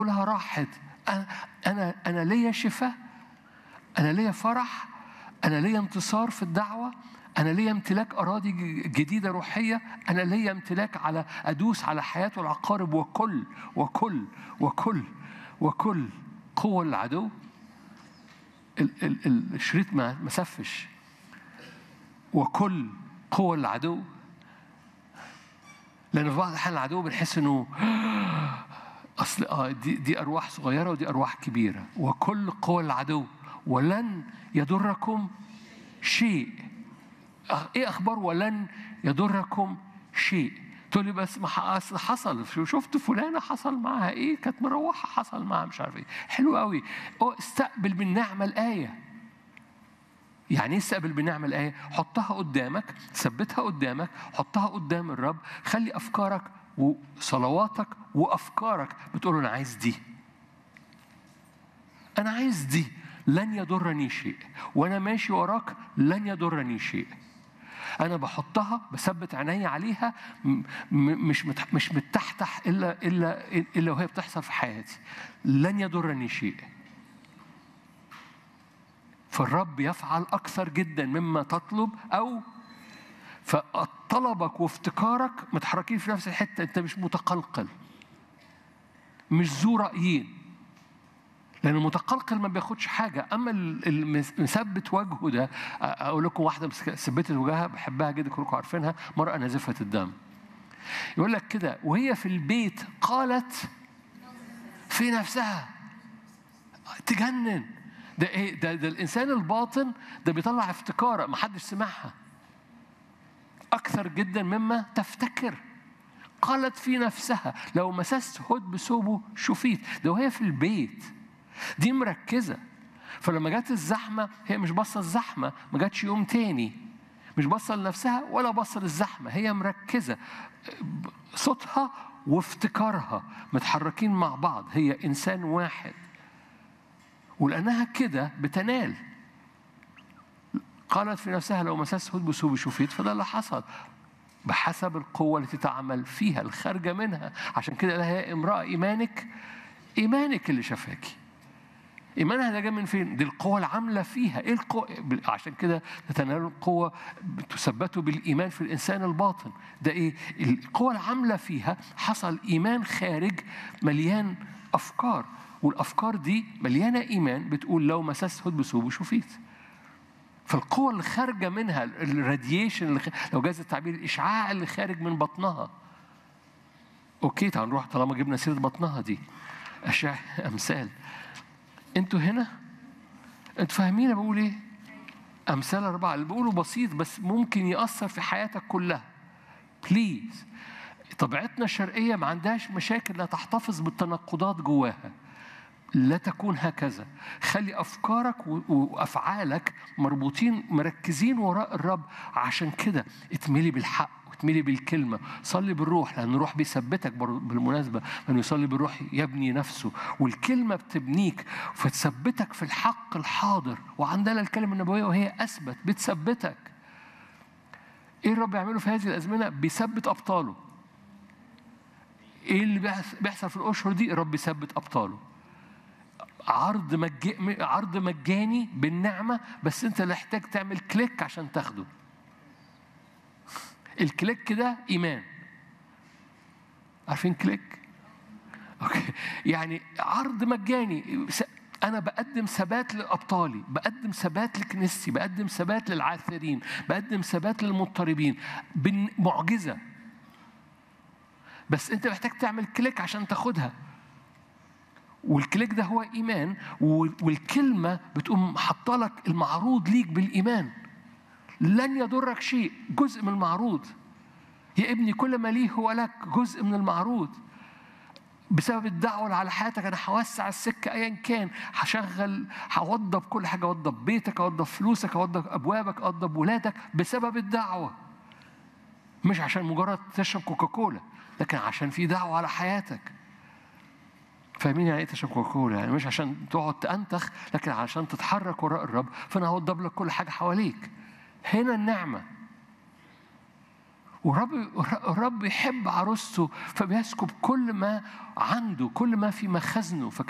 كلها راحت انا انا انا ليا شفاء انا ليا فرح انا ليا انتصار في الدعوه انا ليا امتلاك اراضي جديده روحيه انا ليا امتلاك على ادوس على حياه العقارب وكل وكل وكل وكل قوه العدو ال- ال- الشريط ما ما سفش وكل قوة العدو لأن في بعض الأحيان العدو بنحس إنه أصل آه دي دي أرواح صغيرة ودي أرواح كبيرة وكل قوى العدو ولن يضركم شيء آه، إيه أخبار ولن يضركم شيء تقول لي بس ما ح- أصل حصل شو- شفت فلانة حصل معاها إيه كانت مروحة حصل معاها مش عارف إيه حلو قوي أو استقبل بالنعمة الآية يعني ايه استقبل بنعمة الآية؟ حطها قدامك، ثبتها قدامك، حطها قدام الرب، خلي أفكارك وصلواتك وأفكارك بتقول له أنا عايز دي. أنا عايز دي، لن يضرني شيء، وأنا ماشي وراك لن يضرني شيء. أنا بحطها بثبت عيني عليها م- م- مش مت- مش متحتح إلا إلا إلا وهي بتحصل في حياتي. لن يضرني شيء. فالرب يفعل أكثر جدا مما تطلب أو فطلبك وافتكارك متحركين في نفس الحتة أنت مش متقلقل مش ذو رأيين لأن المتقلقل ما بياخدش حاجة أما ال- المثبت وجهه ده أقول لكم واحدة مسك- ثبتت وجهها بحبها جدا كلكم عارفينها مرأة نازفة الدم يقول لك كده وهي في البيت قالت في نفسها تجنن ده ايه ده, ده الانسان الباطن ده بيطلع افتكاره ما حدش سمعها اكثر جدا مما تفتكر قالت في نفسها لو مسست هد بثوبه شفيت ده وهي في البيت دي مركزه فلما جت الزحمه هي مش باصه الزحمه ما جاتش يوم تاني مش باصه لنفسها ولا باصه للزحمه هي مركزه صوتها وافتكارها متحركين مع بعض هي انسان واحد ولأنها كده بتنال قالت في نفسها لو مسست هد بثوبي شفيت فده اللي حصل بحسب القوة التي تعمل فيها الخارجة منها عشان كده لها يا امرأة إيمانك إيمانك اللي شفاكي إيمانها ده جاي من فين؟ دي القوة العاملة فيها، إيه القوة؟ عشان كده تتنال القوة تثبته بالإيمان في الإنسان الباطن، ده إيه؟ القوة العاملة فيها حصل إيمان خارج مليان أفكار، والأفكار دي مليانة إيمان بتقول لو مسست هد بثوبه شفيت. فالقوة اللي خارجة منها الراديشن اللي خ... لو جاز التعبير الإشعاع اللي خارج من بطنها. أوكي تعال نروح طالما جبنا سيرة بطنها دي. أشعة أمثال. انتوا هنا انتوا فاهمين انا بقول ايه امثال اربعه اللي بقوله بسيط بس ممكن ياثر في حياتك كلها بليز طبيعتنا الشرقيه ما عندهاش مشاكل لا تحتفظ بالتناقضات جواها لا تكون هكذا خلي افكارك و- وافعالك مربوطين مركزين وراء الرب عشان كده اتملي بالحق واتملي بالكلمه صلي بالروح لان الروح بيثبتك بر- بالمناسبه من يصلي بالروح يبني نفسه والكلمه بتبنيك فتثبتك في الحق الحاضر وعندنا الكلمه النبويه وهي اثبت بتثبتك ايه الرب يعمله في هذه الازمنه بيثبت ابطاله ايه اللي بيحص- بيحصل في الاشهر دي الرب يثبت ابطاله عرض مج... عرض مجاني بالنعمه بس انت اللي محتاج تعمل كليك عشان تاخده الكليك ده ايمان عارفين كليك اوكي يعني عرض مجاني س- انا بقدم ثبات لابطالي بقدم ثبات لكنيستي بقدم ثبات للعاثرين بقدم ثبات للمضطربين معجزه بس انت محتاج تعمل كليك عشان تاخدها والكليك ده هو ايمان وال- والكلمه بتقوم حاطه لك المعروض ليك بالايمان لن يضرك شيء جزء من المعروض يا ابني كل ما ليه هو لك جزء من المعروض بسبب الدعوة اللي على حياتك أنا هوسع السكة أيا كان هشغل هوضب كل حاجة أوضب بيتك أوضب فلوسك أوضب أبوابك أوضب ولادك بسبب الدعوة مش عشان مجرد تشرب كوكاكولا لكن عشان في دعوة على حياتك فاهمين يعني ايه تشرب كوكاكولا يعني مش عشان تقعد تأنتخ لكن عشان تتحرك وراء الرب فانا هوضب لك كل حاجه حواليك هنا النعمه ورب الرب يحب عروسته فبيسكب كل ما عنده كل ما في مخزنه